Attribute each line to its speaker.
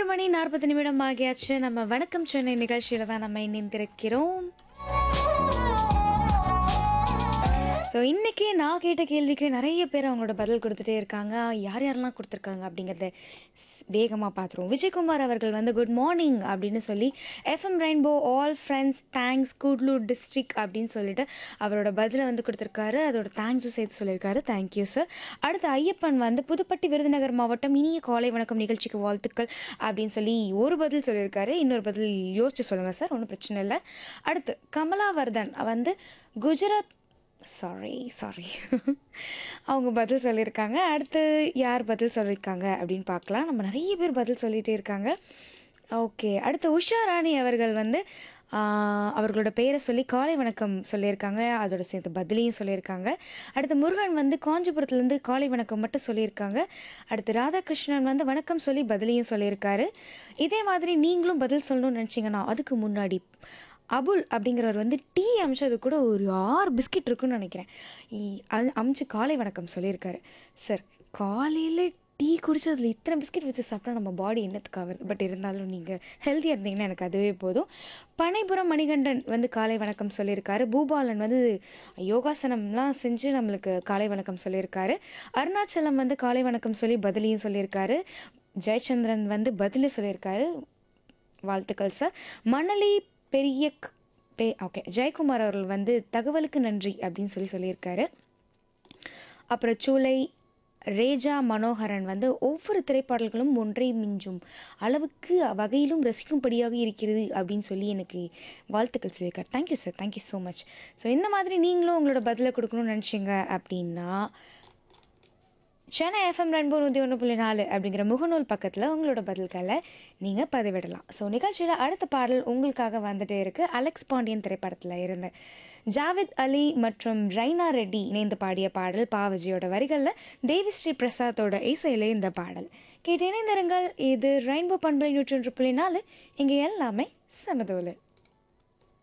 Speaker 1: மணி நாற்பது நிமிடம் ஆகியாச்சு நம்ம வணக்கம் சென்னை நிகழ்ச்சியில தான் நம்ம இணைந்திருக்கிறோம் ஸோ இன்றைக்கி நான் கேட்ட கேள்விக்கு நிறைய பேர் அவங்களோட பதில் கொடுத்துட்டே இருக்காங்க யார் யாரெல்லாம் கொடுத்துருக்காங்க அப்படிங்கிறத வேகமாக பார்த்துருவோம் விஜயகுமார் அவர்கள் வந்து குட் மார்னிங் அப்படின்னு சொல்லி FM rainbow all friends thanks Cuddalore district அப்படின்னு சொல்லிட்டு அவரோட பதிலை வந்து கொடுத்துருக்காரு அதோட தேங்க்ஸும் சேர்த்து சொல்லியிருக்காரு தேங்க்யூ சார் அடுத்து ஐயப்பன் வந்து புதுப்பட்டி விருதுநகர் மாவட்டம் இனிய காலை வணக்கம் நிகழ்ச்சிக்கு வாழ்த்துக்கள் அப்படின்னு சொல்லி ஒரு பதில் சொல்லியிருக்காரு இன்னொரு பதில் யோசிச்சு சொல்லுங்கள் சார் ஒன்றும் பிரச்சனை இல்லை அடுத்து கமலாவர்தன் வந்து குஜராத் சாரி சாரி அவங்க பதில் சொல்லியிருக்காங்க அடுத்து யார் பதில் சொல்லியிருக்காங்க அப்படின்னு பார்க்கலாம் நம்ம நிறைய பேர் பதில் சொல்லிகிட்டே இருக்காங்க ஓகே அடுத்து உஷா ராணி அவர்கள் வந்து ஆஹ், அவர்களோட பெயரை சொல்லி காலை வணக்கம் சொல்லியிருக்காங்க அதோட சேர்த்து பதிலையும் சொல்லியிருக்காங்க அடுத்து முருகன் வந்து காஞ்சிபுரத்துலேருந்து காலை வணக்கம் மட்டும் சொல்லியிருக்காங்க அடுத்து ராதாகிருஷ்ணன் வந்து வணக்கம் சொல்லி பதிலையும் சொல்லியிருக்காரு இதே மாதிரி நீங்களும் பதில் சொல்லணும்னு நினச்சிங்கன்னா அதுக்கு முன்னாடி அபுல் அப்படிங்கிறவர் வந்து டீ அமிச்சது கூட ஒரு ஆறு பிஸ்கெட் இருக்குன்னு நினைக்கிறேன் இ- அது அமிச்சு காலை வணக்கம் சொல்லியிருக்காரு சார் காலையில் டீ குடிச்சு அதில் இத்தனை பிஸ்கெட் வச்சு சாப்பிட்டா நம்ம பாடி என்னத்துக்கு ஆகுது பட் இருந்தாலும் நீங்கள் ஹெல்த்தியாக இருந்தீங்கன்னா எனக்கு அதுவே போதும் பனைபுரம் மணிகண்டன் வந்து காலை வணக்கம் சொல்லியிருக்காரு பூபாலன் வந்து யோகாசனம்லாம் செஞ்சு நம்மளுக்கு காலை வணக்கம் சொல்லியிருக்காரு அருணாச்சலம் வந்து காலை வணக்கம் சொல்லி பதிலையும் சொல்லியிருக்காரு ஜெயச்சந்திரன் வந்து பதிலும் சொல்லியிருக்காரு வாழ்த்துக்கள் சார் மணலி பெரிய க- பே ஓகே ஜெயக்குமார் அவர்கள் வந்து தகவலுக்கு நன்றி அப்படின்னு சொல்லி சொல்லியிருக்காரு அப்புறம் சூளை ரேஜா மனோகரன் வந்து ஒவ்வொரு திரைப்பாடல்களும் ஒன்றை மிஞ்சும் அளவுக்கு வகையிலும் ரசிக்கும்படியாக இருக்கிறது அப்படின்னு சொல்லி எனக்கு வாழ்த்துக்கள் சொல்லியிருக்காரு thank you sir thank you so much so இந்த மாதிரி நீங்களும் உங்களோட பதிலை கொடுக்கணும்னு நினச்சிங்க அப்படின்னா சென்னை எஃப்எம் ரெண்டு நூற்றி ஒன்று புள்ளி நாலு அப்படிங்கிற முகநூல் பக்கத்தில் உங்களோட பதில்களை நீங்கள் பதிவிடலாம் ஸோ நிகழ்ச்சியில் அடுத்த பாடல் உங்களுக்காக வந்துட்டே இருக்கு அலெக்ஸ் பாண்டியன் திரைப்படத்தில் இருந்து ஜாவித் அலி மற்றும் ரைனா ரெட்டி இணைந்து பாடிய பாடல் பாவஜியோட வரிகளில் தேவி ஸ்ரீ பிரசாத்தோட இசையிலே இந்த பாடல் கேட்டு இணைந்திருங்கள் இது ரெயின்போ பண்பலை நூற்றி ஒன்று புள்ளி நாலு இங்கே எல்லாமே சமதோலு